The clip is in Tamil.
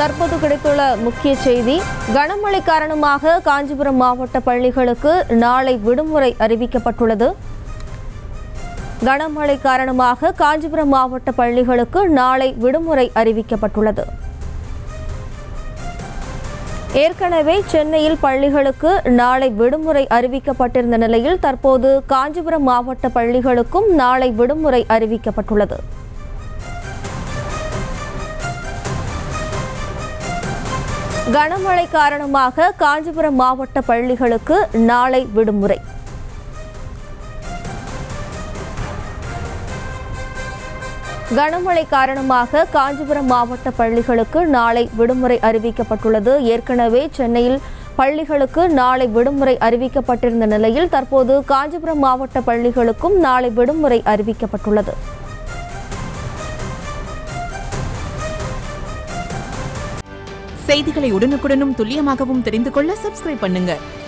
தற்போது கிடைத்துள்ள முக்கிய செய்தி கனமழை காரணமாக காஞ்சிபுரம் மாவட்ட பள்ளிகளுக்கு நாளை விடுமுறை அறிவிக்கப்பட்டுள்ளது கனமழை காரணமாக காஞ்சிபுரம் மாவட்ட பள்ளிகளுக்கு நாளை விடுமுறை அறிவிக்கப்பட்டுள்ளது ஏற்கனவே சென்னையில் பள்ளிகளுக்கு நாளை விடுமுறை அறிவிக்கப்பட்டிருந்த நிலையில் தற்போது காஞ்சிபுரம் மாவட்ட பள்ளிகளுக்கும் நாளை விடுமுறை அறிவிக்கப்பட்டுள்ளது கனமழை காரணமாக காஞ்சிபுரம் மாவட்ட பள்ளிகளுக்கு நாளை விடுமுறை கனமழை காரணமாக காஞ்சிபுரம் மாவட்ட பள்ளிகளுக்கு நாளை விடுமுறை அறிவிக்கப்பட்டுள்ளது ஏற்கனவே சென்னையில் பள்ளிகளுக்கு நாளை விடுமுறை அறிவிக்கப்பட்டிருந்த நிலையில் தற்போது காஞ்சிபுரம் மாவட்ட பள்ளிகளுக்கும் நாளை விடுமுறை அறிவிக்கப்பட்டுள்ளது செய்திகளை உடனுக்குடனும் துல்லியமாகவும் தெரிந்து கொள்ள சப்ஸ்கிரைப் பண்ணுங்க